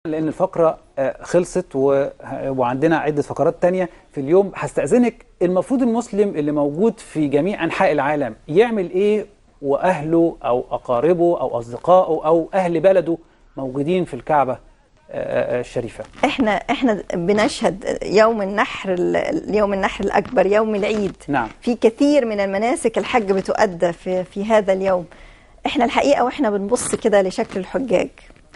لان الفقره آه، خلصت و... وعندنا عده فقرات تانية في اليوم هستاذنك المفروض المسلم اللي موجود في جميع انحاء العالم يعمل ايه واهله او اقاربه او اصدقائه او اهل بلده موجودين في الكعبه آه، آه، الشريفه احنا احنا بنشهد يوم النحر ال- يوم النحر الاكبر يوم العيد نعم. في كثير من المناسك الحج بتؤدى في في هذا اليوم احنا الحقيقه واحنا بنبص كده لشكل الحجاج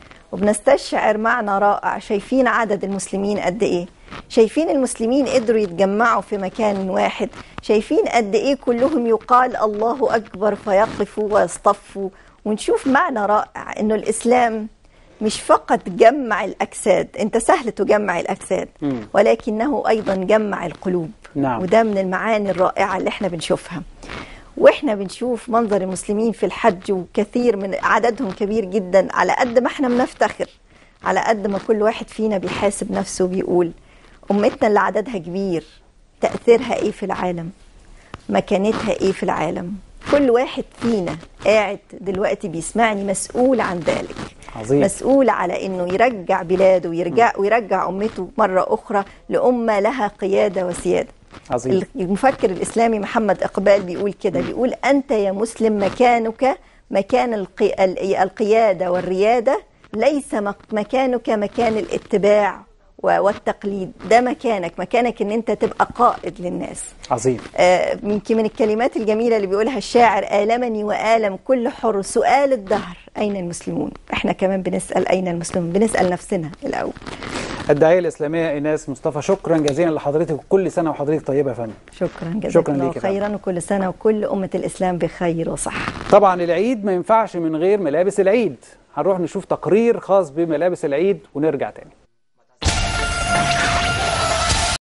وبنستشعر معنى رائع شايفين عدد المسلمين قد ايه شايفين المسلمين قدروا يتجمعوا في مكان واحد شايفين قد ايه كلهم يقال الله اكبر فيقفوا ويصطفوا ونشوف معنى رائع انه الاسلام مش فقط جمع الاجساد انت سهل تجمع الاجساد مم. ولكنه ايضا جمع القلوب نعم. وده من المعاني الرائعه اللي احنا بنشوفها واحنا بنشوف منظر المسلمين في الحج وكثير من عددهم كبير جدا على قد ما احنا بنفتخر على قد ما كل واحد فينا بيحاسب نفسه وبيقول امتنا اللي عددها كبير تاثيرها ايه في العالم مكانتها ايه في العالم كل واحد فينا قاعد دلوقتي بيسمعني مسؤول عن ذلك عظيم. مسؤول على انه يرجع بلاده ويرجع ويرجع امته مره اخرى لامه لها قياده وسياده عظيم المفكر الاسلامي محمد اقبال بيقول كده بيقول انت يا مسلم مكانك مكان القي... ال- القياده والرياده ليس مك- مكانك مكان الاتباع و- والتقليد ده مكانك مكانك ان انت تبقى قائد للناس عظيم آه، يمكن من الكلمات الجميلة اللي بيقولها الشاعر آلمني وآلم كل حر سؤال الدهر أين المسلمون احنا كمان بنسأل أين المسلمون بنسأل نفسنا الأول الداعيه الاسلاميه ايناس مصطفى شكرا جزيلا لحضرتك وكل سنه وحضرتك طيبه يا فندم شكرا جزاك شكراً الله ليك يا فندم. خيرا وكل سنة وكل أمة الإسلام بخير وصحة طبعا العيد ما ينفعش من غير ملابس العيد هنروح نشوف تقرير خاص بملابس العيد ونرجع تاني